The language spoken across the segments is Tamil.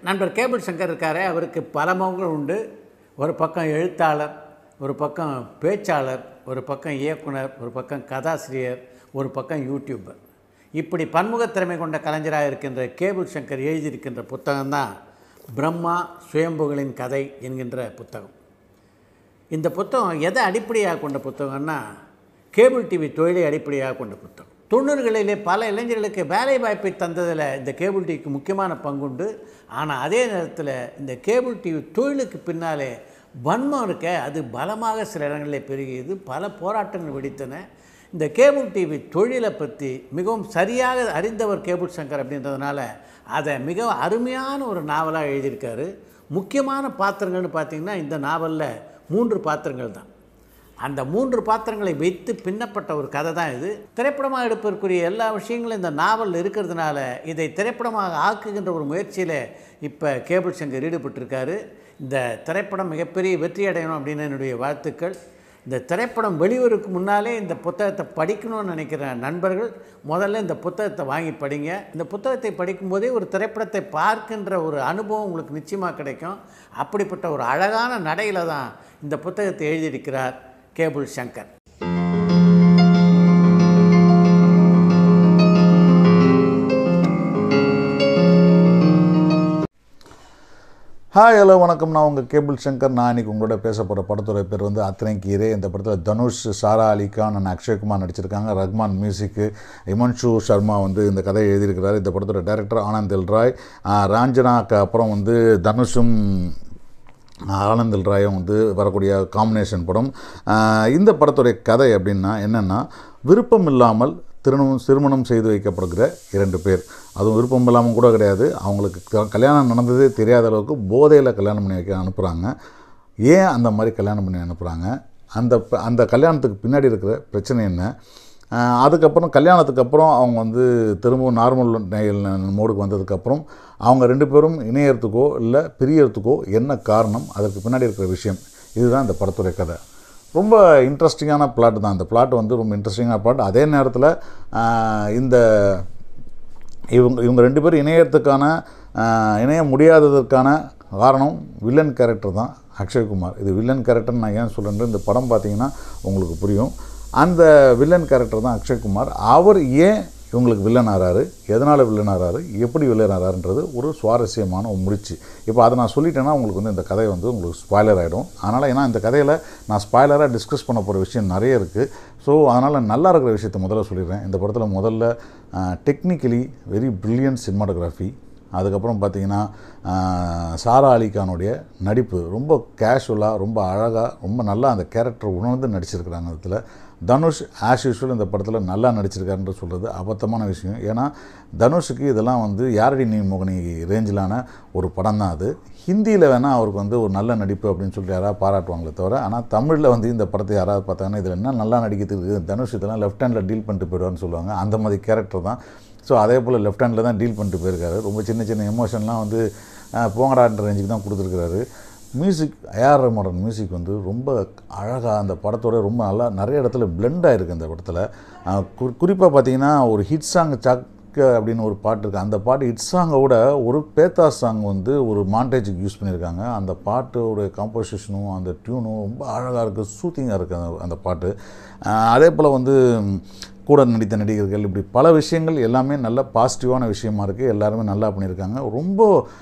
நண்பர் கேபிள் சங்கர் இருக்காரே அவருக்கு பல முகங்கள் உண்டு ஒரு பக்கம் எழுத்தாளர் ஒரு பக்கம் பேச்சாளர் ஒரு பக்கம் இயக்குனர் ஒரு பக்கம் கதாசிரியர் ஒரு பக்கம் யூடியூபர் இப்படி பன்முகத் திறமை கொண்ட கலைஞராக இருக்கின்ற கேபிள் சங்கர் எழுதியிருக்கின்ற புத்தகம்தான் பிரம்மா சுயம்புகளின் கதை என்கின்ற புத்தகம் இந்த புத்தகம் எதை அடிப்படையாக கொண்ட புத்தகம்னா கேபிள் டிவி தொழிலை அடிப்படையாக கொண்ட புத்தகம் தொண்ணூறுகளிலே பல இளைஞர்களுக்கு வேலை வாய்ப்பை தந்ததில் இந்த கேபிள் டிவிக்கு முக்கியமான பங்குண்டு ஆனால் அதே நேரத்தில் இந்த கேபிள் டிவி தொழிலுக்கு பின்னாலே வன்மம் இருக்க அது பலமாக சில இடங்களில் பெருகியது பல போராட்டங்கள் வெடித்தன இந்த கேபிள் டிவி தொழிலை பற்றி மிகவும் சரியாக அறிந்தவர் கேபிள் சங்கர் அப்படின்றதுனால அதை மிக அருமையான ஒரு நாவலாக எழுதியிருக்காரு முக்கியமான பாத்திரங்கள்னு பார்த்திங்கன்னா இந்த நாவலில் மூன்று பாத்திரங்கள் தான் அந்த மூன்று பாத்திரங்களை வைத்து பின்னப்பட்ட ஒரு கதை தான் இது திரைப்படமாக எடுப்பதற்குரிய எல்லா விஷயங்களும் இந்த நாவலில் இருக்கிறதுனால இதை திரைப்படமாக ஆக்குகின்ற ஒரு முயற்சியில் இப்போ கேபிள் சங்கர் ஈடுபட்டிருக்காரு இந்த திரைப்படம் மிகப்பெரிய வெற்றி அடையணும் அப்படின்னு என்னுடைய வாழ்த்துக்கள் இந்த திரைப்படம் வெளிவருக்கு முன்னாலே இந்த புத்தகத்தை படிக்கணும்னு நினைக்கிற நண்பர்கள் முதல்ல இந்த புத்தகத்தை வாங்கி படிங்க இந்த புத்தகத்தை படிக்கும்போதே ஒரு திரைப்படத்தை பார்க்கின்ற ஒரு அனுபவம் உங்களுக்கு நிச்சயமாக கிடைக்கும் அப்படிப்பட்ட ஒரு அழகான நடையில் தான் இந்த புத்தகத்தை எழுதியிருக்கிறார் கேபிள் சங்கர் ஹாய் ஹலோ வணக்கம் நான் உங்கள் கேபிள் சங்கர் நான் இன்னைக்கு உங்களோட பேச போகிற படத்தோட பேர் வந்து அத்தனை கீரை இந்த படத்தில் தனுஷ் சாரா அலி கான் அண்ட் அக்ஷய்குமார் நடிச்சிருக்காங்க ரஹ்மான் மியூசிக்கு இமன்ஷு சர்மா வந்து இந்த கதையை எழுதியிருக்கிறார் இந்த படத்தோட டைரக்டர் ஆனந்த் எல் ராய் ஆஹ் ராஞ்சனாக்கு அப்புறம் வந்து தனுஷும் ஆனந்தல் ராயும் வந்து வரக்கூடிய காம்பினேஷன் படம் ஆஹ் இந்த படத்துடைய கதை அப்படின்னா என்னென்னா விருப்பம் இல்லாமல் திருமணம் திருமணம் செய்து வைக்கப்படுகிற இரண்டு பேர் அதுவும் விருப்பம் இல்லாமல் கூட கிடையாது அவங்களுக்கு க- கல்யாணம் நடந்ததே தெரியாத அளவுக்கு போதையில் கல்யாணம் பண்ணி வைக்க அனுப்புகிறாங்க ஏன் அந்த மாதிரி கல்யாணம் பண்ணி அனுப்புகிறாங்க அந்த ப- அந்த கல்யாணத்துக்கு பின்னாடி இருக்கிற பிரச்சனை என்ன ஆஹ் அதுக்கப்புறம் கல்யாணத்துக்கு அப்புறம் அவங்க வந்து திரும்பவும் நார்மல் மோடுக்கு வந்ததுக்கப்புறம் அவங்க ரெண்டு பேரும் இணையறதுக்கோ இல்லை பிரியறதுக்கோ என்ன காரணம் அதற்கு பின்னாடி இருக்கிற விஷயம் இதுதான் இந்த படத்துடைய கதை ரொம்ப இன்ட்ரெஸ்டிங்கான பிளாட் தான் இந்த பிளாட் வந்து ரொம்ப இன்ட்ரெஸ்டிங்கான பிளாட் அதே நேரத்தில் ஆஹ் இந்த இவங்க இவங்க ரெண்டு பேரும் இணையத்துக்கான ஆஹ், இணைய முடியாததற்கான காரணம் வில்லன் கேரக்டர் தான் அக்ஷய்குமார் இது வில்லன் கேரக்டர் நான் ஏன் சொல்கிறேன் இந்த படம் பார்த்தீங்கன்னா உங்களுக்கு புரியும் அந்த வில்லன் கேரக்டர் தான் அக்ஷய்குமார் அவர் ஏன் இவங்களுக்கு வில்லன் ஆறாரு எதனால் வில்லன் ஆறாரு எப்படி வில்லன் ஆறாருன்றது ஒரு சுவாரஸ்யமான ஒரு முடிச்சு இப்போ அதை நான் சொல்லிட்டேன்னா உங்களுக்கு வந்து இந்த கதை வந்து உங்களுக்கு ஸ்பாய்லர் ஆகிடும் அதனால் ஏன்னா இந்த கதையில் நான் ஸ்பாய்லராக டிஸ்கஸ் பண்ண போகிற விஷயம் நிறைய இருக்குது ஸோ அதனால் நல்லா இருக்கிற விஷயத்தை முதல்ல சொல்லிடுறேன் இந்த படத்தில் முதல்ல டெக்னிக்கலி வெரி பிரில்லியன்ட் சினிமாட்டோகிராஃபி அதுக்கப்புறம் பார்த்தீங்கன்னா ஆஹ், சாரா அலி கானுடைய நடிப்பு ரொம்ப கேஷுவலாக ரொம்ப அழகாக ரொம்ப நல்லா அந்த கேரக்டர் உணர்ந்து நடிச்சிருக்கிறாங்க அதில் தனுஷ் ஆஸ் யூஷுவல் இந்த படத்தில் நல்லா நடிச்சிருக்காருன்ற சொல்கிறது அபத்தமான விஷயம் ஏன்னா தனுஷுக்கு இதெல்லாம் வந்து யாரடி நீ மோகனி ரேஞ்சிலான ஒரு படம் தான் அது ஹிந்தியில் வேணால் அவருக்கு வந்து ஒரு நல்ல நடிப்பு அப்படின்னு சொல்லிட்டு யாராவது பாராட்டுவாங்களே தவிர ஆனால் தமிழில் வந்து இந்த படத்தை யாராவது பார்த்தாங்கன்னா இதில் என்ன நல்லா நடிக்கிறதுக்கு தனுஷ் இதெல்லாம் லெஃப்ட் ஹேண்டில் டீல் பண்ணிட்டு போயிடுவார்னு சொல்லுவாங்க அந்த மாதிரி கேரக்டர் தான் ஸோ அதே போல் லெஃப்ட் ஹேண்டில் தான் டீல் பண்ணிட்டு போயிருக்காரு ரொம்ப சின்ன சின்ன எமோஷன்லாம் வந்து அஹ், போங்கடான்ற ரேஞ்சுக்கு தான் கொடுத்துருக்காரு மியூசிக் ஏஆர் ரஹ்மான் மியூசிக் வந்து ரொம்ப அழகாக அந்த படத்தோட ரொம்ப நல்லா நிறைய இடத்துல பிளெண்ட் ஆகிருக்கு அந்த படத்தில் குறிப்பாக பார்த்தீங்கன்னா ஒரு ஹிட் சாங் சக்க அப்படின்னு ஒரு பாட்டு இருக்குது அந்த பாட்டு ஹிட் சாங்கை விட ஒரு பேத்தா சாங் வந்து ஒரு மாண்டேஜுக்கு யூஸ் பண்ணியிருக்காங்க அந்த பாட்டோட காம்போசிஷனும் அந்த டியூனும் ரொம்ப அழகாக இருக்குது சூத்திங்காக இருக்குது அந்த அந்த பாட்டு அஹ் அதே போல் வந்து கூட நடித்த நடிகர்கள் இப்படி பல விஷயங்கள் எல்லாமே நல்ல பாசிட்டிவான விஷயமா இருக்குது எல்லாருமே நல்லா பண்ணியிருக்காங்க ரொம்ப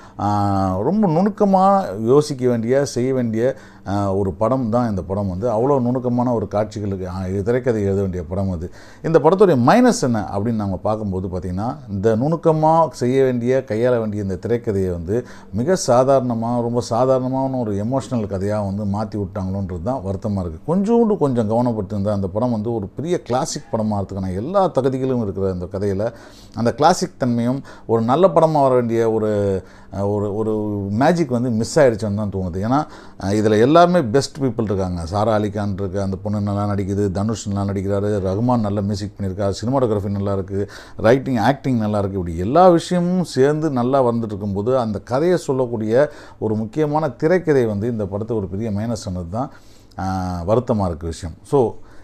ஆஹ், ரொம்ப நுணுக்கமாக யோசிக்க வேண்டிய செய்ய வேண்டிய ஆஹ், ஒரு படம் தான் இந்த படம் வந்து அவ்வளோ நுணுக்கமான ஒரு காட்சிகளுக்கு ஆஹ், இது திரைக்கதை எழுத வேண்டிய படம் அது இந்த படத்துடைய மைனஸ் என்ன அப்படின்னு நம்ம பார்க்கும்போது பார்த்திங்கன்னா இந்த நுணுக்கமாக செய்ய வேண்டிய கையாள வேண்டிய இந்த திரைக்கதையை வந்து மிக சாதாரணமாக ரொம்ப சாதாரணமான ஒரு எமோஷ்னல் கதையாக வந்து மாற்றி விட்டாங்களோன்றது தான் வருத்தமாக இருக்குது கொஞ்சோண்டு கொஞ்சம் கவனப்பட்டிருந்தால் அந்த படம் வந்து ஒரு பெரிய கிளாசிக் படமாக இருக்கிறதுக்கான எல்லா தகுதிகளும் இருக்கிற அந்த கதையில் அந்த கிளாசிக் தன்மையும் ஒரு நல்ல படமாக வர வேண்டிய ஒரு அஹ், ஒரு ஒரு மேஜிக் வந்து மிஸ் ஆயிடுச்சுன்னு தான் தோணுது ஏன்னா இதில் எல்லாருமே பெஸ்ட் பீப்புள் இருக்காங்க சாரா அலிகான் இருக்கு அந்த பொண்ணு நல்லா நடிக்குது தனுஷ் நல்லா நடிக்கிறாரு ரகுமான் நல்ல மியூசிக் பண்ணியிருக்காரு சினிமாட்டோகிராஃபி நல்லா இருக்குது ரைட்டிங் ஆக்டிங் நல்லா இருக்குது இப்படி எல்லா விஷயமும் சேர்ந்து நல்லா வந்துட்டு இருக்கும்போது அந்த கதையை சொல்லக்கூடிய ஒரு முக்கியமான திரைக்கதை வந்து இந்த படத்துக்கு ஒரு பெரிய மைனஸ் சொன்னது தான் வருத்தமாக இருக்க விஷயம் ஸோ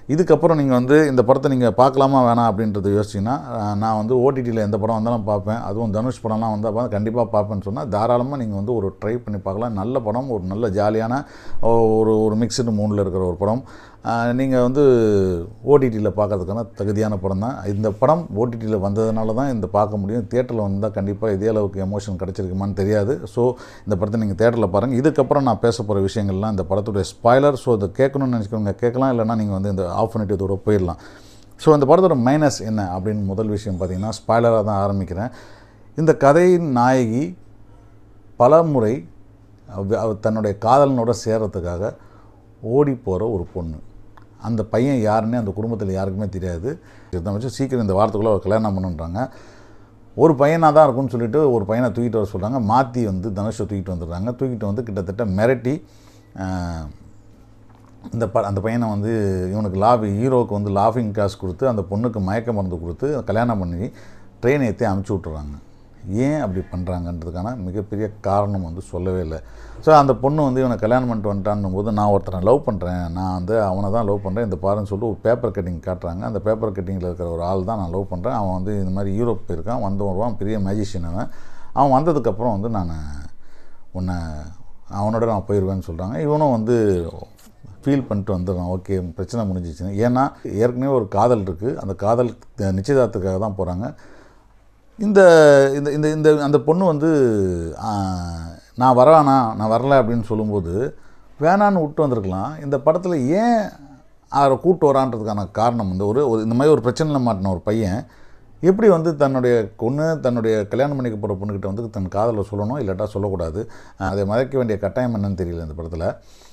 இதுக்கப்புறம் நீங்கள் வந்து இந்த படத்தை நீங்கள் பார்க்கலாமா வேணாம் அப்படின்றத யோசிச்சிங்கன்னா அஹ், நான் வந்து ஓடிடியில் எந்த படம் வந்தாலும் பார்ப்பேன் அதுவும் தனுஷ் படம்லாம் வந்தால் கண்டிப்பாக பார்ப்பேன்னு சொன்னால் தாராளமாக நீங்கள் வந்து ஒரு ட்ரை பண்ணி பார்க்கலாம் நல்ல படம் ஒரு நல்ல ஜாலியான ஒ- ஒரு ஒரு மிக்சடு மூணில் இருக்கிற ஒரு படம் நீங்கள் வந்து ஓடிடியில் பார்க்கறதுக்கான தகுதியான படம் தான் இந்த படம் ஓடிடியில் வந்ததுனால தான் இந்த பார்க்க முடியும் தியேட்டரில் வந்தால் கண்டிப்பாக இதே அளவுக்கு எமோஷன் கிடச்சிருக்குமான்னு தெரியாது ஸோ இந்த படத்தை நீங்கள் தேட்டரில் பாருங்கள் இதுக்கப்புறம் நான் பேச போகிற விஷயங்கள்லாம் இந்த படத்துடைய ஸ்பாய்லர் ஸோ இதை கேட்கணும்னு நினச்சிக்கோங்க கேட்கலாம் இல்லைன்னா நீங்கள் வந்து இந்த ஆஃப் பண்ணிட்டு இதோட போயிடலாம் ஸோ இந்த படத்தோட மைனஸ் என்ன அப்படின்னு முதல் விஷயம் பார்த்தீங்கன்னா ஸ்பாய்லராக தான் ஆரம்பிக்கிறேன் இந்த கதையின் நாயகி பல முறை அவ- அவ தன்னுடைய காதலனோட சேர்றதுக்காக ஓடி போகிற ஒரு பொண்ணு அந்த பையன் யாருன்னே அந்த குடும்பத்தில் யாருக்குமே தெரியாது இதை வச்சு சீக்கிரம் இந்த வாரத்துக்குள்ளே அவர் கல்யாணம் பண்ணுன்றாங்க ஒரு பையனாக தான் இருக்கும்னு சொல்லிட்டு ஒரு பையனை தூக்கிட்டு வர சொல்கிறாங்க மாற்றி வந்து தனுஷை தூக்கிட்டு வந்துடுறாங்க தூக்கிட்டு வந்து கிட்டத்தட்ட மிரட்டி ஆஹ், இந்த ப அந்த பையனை வந்து இவனுக்கு லாபி ஹீரோவுக்கு வந்து லாஃபிங் காசு கொடுத்து அந்த பொண்ணுக்கு மயக்க மருந்து கொடுத்து கல்யாணம் பண்ணி ட்ரெயின் ஏற்றி அமுச்சு விட்டுறாங்க ஏன் அப்படி பண்ணுறாங்கன்றதுக்கான மிகப்பெரிய காரணம் வந்து சொல்லவே இல்லை ஸோ அந்த பொண்ணு வந்து இவனை கல்யாணம் பண்ணிட்டு வந்துட்டான்னும் போது நான் ஒருத்தனை லவ் பண்ணுறேன் நான் வந்து அவனை தான் லவ் பண்ணுறேன் இந்த பாருன்னு சொல்லிட்டு ஒரு பேப்பர் கட்டிங் காட்டுறாங்க அந்த பேப்பர் கட்டிங்கில் இருக்கிற ஒரு ஆள் தான் நான் லவ் பண்ணுறேன் அவன் வந்து இந்த மாதிரி யூரோப் போயிருக்கான் வந்து வருவான் பெரிய மேஜிஷியன் அவன் அவன் வந்ததுக்கப்புறம் வந்து நான் உன்னை அவனோட நான் போயிடுவேன்னு சொல்கிறாங்க இவனும் வந்து ஃபீல் பண்ணிட்டு வந்துடுறான் ஓகே பிரச்சனை முடிஞ்சிச்சுன்னு ஏன்னா ஏற்கனவே ஒரு காதல் இருக்குது அந்த காதல் நிச்சயதார்த்தத்துக்காக தான் போகிறாங்க இந்த இந்த இந்த இந்த அந்த பொண்ணு வந்து ஆ, நான் வரவேணா நான் வரல அப்படின்னு சொல்லும்போது வேணான்னு விட்டு வந்திருக்கலாம் இந்த படத்தில் ஏன் அவரை கூட்டு வரான்றதுக்கான காரணம் வந்து ஒரு ஒரு இந்த மாதிரி ஒரு பிரச்சனையில் மாட்டின ஒரு பையன் எப்படி வந்து தன்னுடைய பொண்ணு தன்னுடைய கல்யாணம் பண்ணிக்க போகிற பொண்ணுக்கிட்ட வந்து தன் காதலை சொல்லணும் இல்லாட்டா சொல்லக்கூடாது அதை மறைக்க வேண்டிய கட்டாயம் என்னன்னு தெரியல இந்த படத்தில்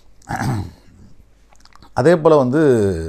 அதே போல் வந்து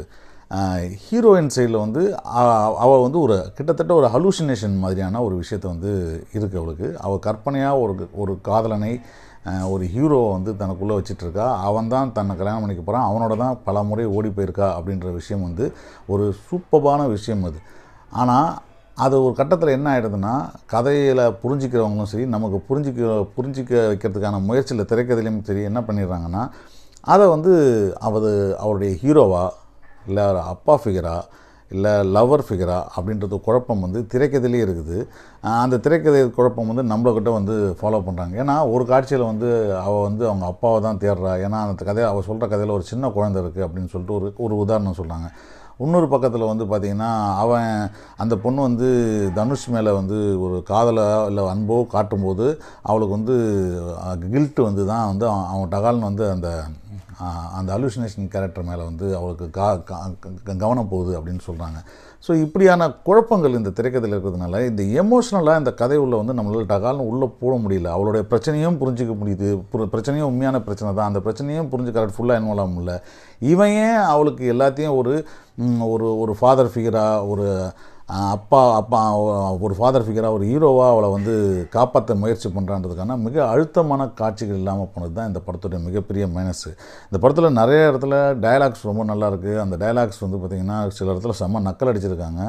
ஹீரோயின் சைடில் வந்து அ- அவள் வந்து ஒரு கிட்டத்தட்ட ஒரு ஹலூசினேஷன் மாதிரியான ஒரு விஷயத்தை வந்து இருக்குது அவளுக்கு அவள் கற்பனையாக ஒரு ஒரு காதலனை அஹ், ஒரு ஹீரோவை வந்து தனக்குள்ளே வச்சிட்ருக்கா அவன் தான் தன்னை கல்யாணம் பண்ணிக்க போகிறான் அவனோட தான் பல முறை ஓடி போயிருக்கா அப்படின்ற விஷயம் வந்து ஒரு சூப்பரான விஷயம் அது ஆனால் அது ஒரு கட்டத்தில் என்ன ஆகிடுதுன்னா கதையில் புரிஞ்சிக்கிறவங்களும் சரி நமக்கு புரிஞ்சிக்க புரிஞ்சிக்க வைக்கிறதுக்கான முயற்சியில் திரைக்கதையிலையும் சரி என்ன பண்ணிடுறாங்கன்னா அதை வந்து அவது அவருடைய ஹீரோவா இல்லை ஒரு அப்பா ஃபிகரா இல்லை லவர் ஃபிகரா அப்படின்றது குழப்பம் வந்து திரைக்கதையிலே இருக்குது ஆஹ் அந்த திரைக்கதை குழப்பம் வந்து நம்மளக்கிட்ட வந்து ஃபாலோ பண்ணுறாங்க ஏன்னா ஒரு காட்சியில் வந்து அவள் வந்து அவங்க அப்பாவை தான் தேடுறா ஏன்னா அந்த கதை அவள் சொல்கிற கதையில் ஒரு சின்ன குழந்தை இருக்குது அப்படின்னு சொல்லிட்டு ஒரு ஒரு உதாரணம் சொல்கிறாங்க இன்னொரு பக்கத்தில் வந்து பார்த்திங்கன்னா அவன் அந்த பொண்ணு வந்து தனுஷ் மேலே வந்து ஒரு காதலை இல்லை அன்போ காட்டும்போது அவளுக்கு வந்து கில்ட்டு வந்து தான் வந்து அவன் அவன் டகால்னு வந்து அந்த ஆஹ், அந்த அலுசினேஷன் கேரக்டர் மேலே வந்து அவளுக்கு கா கா- க- கவனம் போகுது அப்படின்னு சொல்கிறாங்க ஸோ இப்படியான குழப்பங்கள் இந்த திரைக்கதையில் இருக்கிறதுனால இந்த எமோஷ்னலாக இந்த கதை உள்ள வந்து நம்மளால் டகால்னு உள்ளே போட முடியல அவளுடைய பிரச்சனையும் புரிஞ்சிக்க முடியுது புர- பிரச்சனையும் உண்மையான பிரச்சனை தான் அந்த பிரச்சனையும் புரிஞ்சு கரெக்ட் ஃபுல்லாக இன்வால்வ் ஆக முடியல இவன் ஏன் அவளுக்கு எல்லாத்தையும் ஒரு ம், ஒரு ஒரு ஃபாதர் ஃபிகராக ஒரு அஹ், அப்பா அப்பா ஒரு ஃபாதர் ஃபிகராக ஒரு ஹீரோவாக அவளை வந்து காப்பாற்ற முயற்சி பண்ணுறான்றதுக்கான மிக அழுத்தமான காட்சிகள் இல்லாமல் போனது தான் இந்த படத்துடைய மிகப்பெரிய மைனஸ் இந்த படத்தில் நிறைய இடத்துல டயலாக்ஸ் ரொம்ப நல்லா இருக்குது அந்த டயலாக்ஸ் வந்து பார்த்திங்கன்னா சில இடத்துல செம்ம நக்கல் அடிச்சிருக்காங்க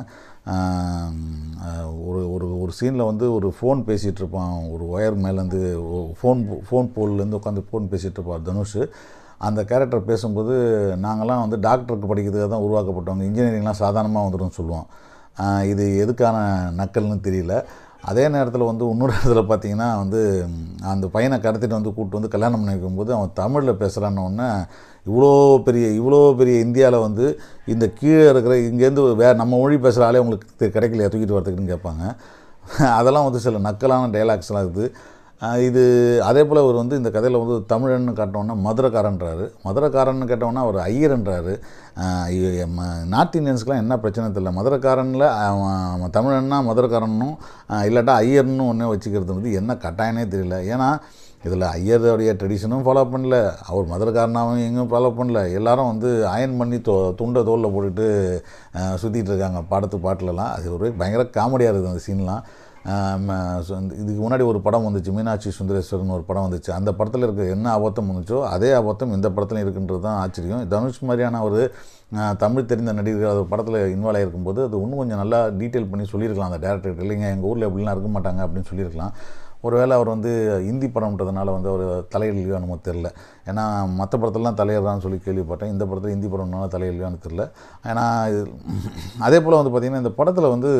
ஆஹ், ஆஹ், ஒரு ஒரு ஒரு சீனில் வந்து ஒரு ஃபோன் பேசிகிட்டு இருப்பான் ஒரு ஒயர் மேலேருந்து ஃபோன் ஃபோன் போல்லேருந்து உட்காந்து ஃபோன் பேசிகிட்டு இருப்பான் தனுஷ் அந்த கேரக்டர் பேசும்போது நாங்கள்லாம் வந்து டாக்டருக்கு படிக்கிறதுக்காக தான் உருவாக்கப்பட்டவங்க இன்ஜினியரிங்லாம் சாதாரணமாக வந்துடும் சொல்லுவோம் ஆஹ் இது எதுக்கான நக்கல்னு தெரியல அதே நேரத்தில் வந்து இன்னொரு இடத்துல பார்த்தீங்கன்னா வந்து ம், அந்த பையனை கடத்திட்டு வந்து கூப்பிட்டு வந்து கல்யாணம் பண்ணி வைக்கும்போது அவன் தமிழில் பேசுகிறான்னு உடனே இவ்வளோ பெரிய இவ்வளோ பெரிய இந்தியாவில் வந்து இந்த கீழே இருக்கிற இங்கேருந்து வே நம்ம மொழி பேசுகிற ஆளே உங்களுக்கு தெ- கிடைக்கலையா தூக்கிட்டு வரதுக்குன்னு கேட்பாங்க அதெல்லாம் வந்து சில நக்கலான டைலாக்ஸ்லாம் இருக்குது ஆஹ் இது அதே போல் அவர் வந்து இந்த கதையில் வந்து தமிழன்னு காட்டினோன்னா மதுரக்காரன்றாரு மதுரக்காரன்னு கேட்டோன்னா அவர் ஐயர்ன்றாரு ஆஹ் ஐயோ, எம்ம நார்த் இந்தியன்ஸ்க்குலாம் என்ன பிரச்சனை தெரியல மதுரக்காரனில் அவன் அவன் தமிழன்னா மதுரக்காரனும் ஆஹ் இல்லாட்டா ஐயர்னு ஒன்றே வச்சுக்கிறது வந்து என்ன கட்டாயனே தெரியல ஏன்னா இதில் ஐயருடைய ட்ரெடிஷனும் ஃபாலோ பண்ணல அவர் மதுரக்காரனாவும் எங்கேயும் ஃபாலோ பண்ணல எல்லாரும் வந்து அயன் பண்ணி தோ துண்டை தோலில் போட்டுட்டு சுற்றிட்டு இருக்காங்க பாடத்து பாட்டிலலாம் அது ஒரு பயங்கர காமெடியாக இருக்குது அந்த சீன்லாம் ஆம், so இந்த- இதுக்கு முன்னாடி ஒரு படம் வந்துச்சு மீனாட்சி சுந்தரேஸ்வரன் ஒரு படம் வந்துச்சு அந்த படத்தில் இருக்க என்ன அபத்தம் வந்துச்சோ அதே அபத்தம் இந்த படத்துலையும் இருக்குன்றது தான் ஆச்சரியம் தனுஷ் மாதிரியான ஒரு ஆ, தமிழ் தெரிந்த நடிகர்கள் அது படத்தில் இன்வால்வ் ஆகிருக்கும்போது அது இன்னும் கொஞ்சம் நல்லா டீட்டெயில் பண்ணி சொல்லியிருக்கலாம் அந்த டேரக்டர் இல்லைங்க எங்கள் ஊரில் எப்படிலாம் இருக்க மாட்டாங்க அப்படின்னு சொல்லியிருக்கலாம் ஒருவேளை அவர் வந்து இந்தி படம்ன்றதுனால வந்து அவர் தலையிடலையோ என்னமோ தெரில ஏன்னா மற்ற படத்துலலாம் தலையிடுறான்னு சொல்லி கேள்விப்பட்டேன் இந்த படத்தில் இந்தி படம்னால தலையிடலையோன்னு தெரில ஏன்னா இது அதே போல் வந்து பார்த்திங்கன்னா இந்த படத்தில் வந்து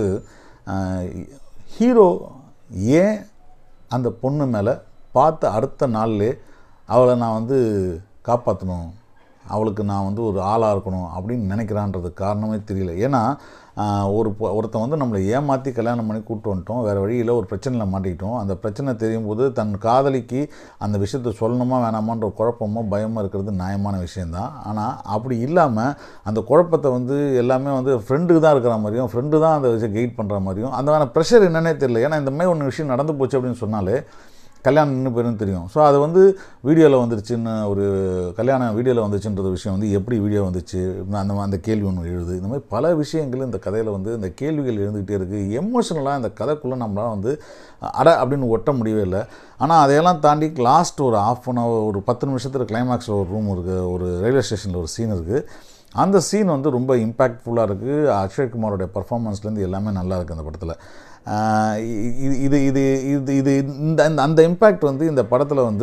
ஹீரோ ஏன் அந்த பொண்ணு மேலே பார்த்த அடுத்த நாள்லே அவளை நான் வந்து காப்பாற்றணும் அவளுக்கு நான் வந்து ஒரு ஆளாக இருக்கணும் அப்படின்னு நினைக்கிறான்றது காரணமே தெரியல ஏன்னா ஆஹ், ஒரு பொ- ஒருத்தன் வந்து நம்மளை ஏமாற்றி கல்யாணம் பண்ணி கூப்பிட்டு வந்துட்டோம் வேறு வழியில் ஒரு பிரச்சனையில் மாட்டிக்கிட்டோம் அந்த பிரச்சனை தெரியும் போது தன் காதலிக்கு அந்த விஷயத்தை சொல்லணுமா வேணாமான்ற ஒரு குழப்பமோ பயமோ இருக்கிறது நியாயமான விஷயந்தான் ஆனால் அப்படி இல்லாமல் அந்த குழப்பத்தை வந்து எல்லாமே வந்து ஃப்ரெண்டுக்கு தான் இருக்கிற மாதிரியும் ஃப்ரெண்டு தான் அந்த விஷயம் கைட் பண்ணுற மாதிரியும் அந்த ப்ரெஷர் என்னன்னே தெரியல ஏன்னா இந்த மாதிரி ஒன்று விஷயம் நடந்து போச்சு அப்படின்னு சொன்னாலே கல்யாணம் நின்று போயிரும் தெரியும் ஸோ அது வந்து வீடியோவில் வந்துருச்சுன்னு ஒரு கல்யாணம் வீடியோவில் வந்துச்சுன்றது விஷயம் வந்து எப்படி வீடியோ வந்துச்சு அந்த அந்த கேள்வி ஒன்று எழுது இந்த மாதிரி பல விஷயங்கள் இந்த கதையில் வந்து இந்த கேள்விகள் எழுந்துக்கிட்டே இருக்குது எமோஷனலாக இந்த கதைக்குள்ளே நம்மளால் வந்து அட அப்படின்னு ஒட்ட முடியவே இல்லை ஆனால் அதையெல்லாம் தாண்டி லாஸ்ட் ஒரு ஆஃப் அன் ஹவர் ஒரு பத்து நிமிஷத்தில் கிளைமேக்ஸில் ஒரு ரூம் இருக்குது ஒரு ரயில்வே ஸ்டேஷனில் ஒரு சீன் இருக்குது அந்த சீன் வந்து ரொம்ப இம்பேக்ட்ஃபுல்லாக இருக்குது அக்ஷய்குமாரோடைய பர்ஃபார்மன்ஸ்லேருந்து எல்லாமே நல்லா இருக்குது அந்த படத்தில் ஆஹ் இது இது இது இது இது இந்த இந்த- அந்த இம்பேக்ட் வந்து இந்த படத்தில் வந்து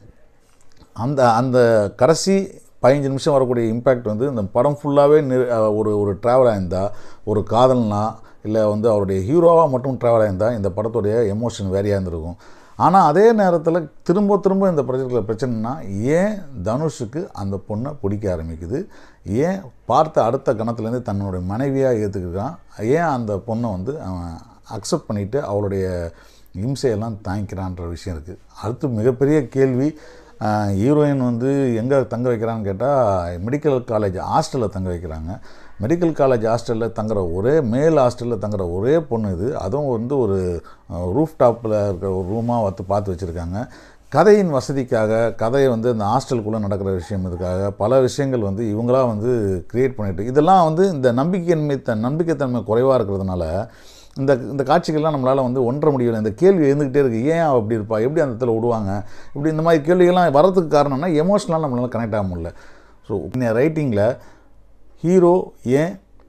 அந்த அந்த கடைசி பதினஞ்சு நிமிஷம் வரக்கூடிய இம்பேக்ட் வந்து இந்த படம் ஃபுல்லாகவே ஒரு ஒரு ட்ராவலாக இருந்தால் ஒரு காதல்னா இல்லை வந்து அவருடைய ஹீரோவாக மட்டும் ட்ராவலாக இருந்தால் இந்த படத்துடைய எமோஷன் வேறையாக இருந்திருக்கும் ஆனால் அதே நேரத்தில் திரும்ப திரும்ப இந்த ப்ராஜெக்டில் பிரச்சனைனா ஏன் தனுஷுக்கு அந்த பொண்ணை பிடிக்க ஆரம்பிக்குது ஏன் பார்த்த அடுத்த கணத்துலேருந்து தன்னுடைய மனைவியாக ஏற்றுக்கிறான் ஏன் அந்த பொண்ணை வந்து அவன் அக்செப்ட் பண்ணிவிட்டு அவளுடைய இம்சையெல்லாம் தாங்கிக்கிறான்ற விஷயம் இருக்குது அடுத்து மிகப்பெரிய கேள்வி ஹீரோயின் வந்து எங்கே தங்க வைக்கிறான்னு கேட்டால் மெடிக்கல் காலேஜ் ஹாஸ்டலில் தங்க வைக்கிறாங்க மெடிக்கல் காலேஜ் ஹாஸ்டலில் தங்குற ஒரே மேல் ஹாஸ்டலில் தங்குற ஒரே பொண்ணு இது அதுவும் வந்து ஒரு ரூஃப் டாப்பில் இருக்கிற ஒரு ரூமாக வந்து பார்த்து வச்சுருக்காங்க கதையின் வசதிக்காக கதையை வந்து இந்த ஹாஸ்டலுக்குள்ளே நடக்கிற விஷயம் இதுக்காக பல விஷயங்கள் வந்து இவங்களா வந்து கிரியேட் பண்ணிட்டு இதெல்லாம் வந்து இந்த நம்பிக்கையின்மை த நம்பிக்கைத்தன்மை குறைவாக இருக்கிறதுனால இந்த இந்த காட்சிகள்லாம் நம்மளால் வந்து ஒன்ற முடியல இந்த கேள்வி இருந்துக்கிட்டே இருக்குது ஏன் அவ அப்படி இருப்பா எப்படி அந்த இடத்துல விடுவாங்க இப்படி இந்த மாதிரி கேள்விகள்லாம் வரதுக்கு காரணம்னா எமோஷ்னலாக நம்மளால் கனெக்ட் ஆக முடியல ஸோ இந்த ரைட்டிங்கில் ஹீரோ ஏன்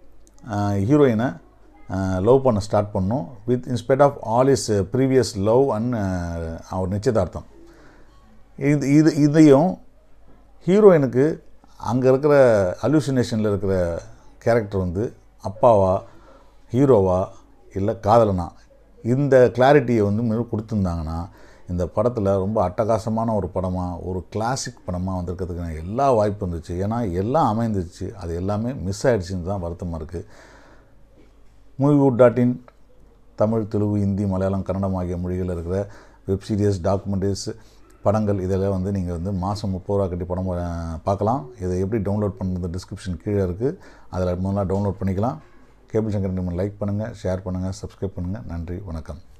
ஹீரோயினை லவ் பண்ண ஸ்டார்ட் பண்ணும் with in spite of all is previous love and அவர் நிச்சயதார்த்தம் இது இது இதையும் ஹீரோயினுக்கு அங்கே இருக்கிற அலூசினேஷனில் இருக்கிற கேரக்டர் வந்து அப்பாவா ஹீரோவா இல்லை காதலனா இந்த கிளாரிட்டியை வந்து மிக கொடுத்துருந்தாங்கன்னா இந்த படத்தில் ரொம்ப அட்டகாசமான ஒரு படமாக ஒரு கிளாசிக் படமாக வந்திருக்கிறதுக்கு எல்லா வாய்ப்பு இருந்துச்சு ஏன்னா எல்லாம் அமைந்துச்சு அது எல்லாமே மிஸ் ஆயிடுச்சுன்னு தான் வருத்தமாக இருக்குது Moviewood dot in Tamil Telugu Hindi Malayalam Kannada ஆகிய மொழிகளில் இருக்கிற வெப் சீரிஸ் டாக்குமெண்ட்ரிஸ் படங்கள் இதெல்லாம் வந்து நீங்கள் வந்து மாதம் முப்பது ரூபா கட்டி படம் அஹ், பார்க்கலாம் இதை எப்படி டவுன்லோட் பண்ணுறது டிஸ்கிரிப்ஷன் கீழே இருக்குது அதில் முதல்ல டவுன்லோட் பண்ணிக்கலாம் கேபிள் சங்கர் லைக் பண்ணுங்கள் ஷேர் பண்ணுங்கள் சப்ஸ்கிரைப் பண்ணுங்கள் நன்றி வணக்கம்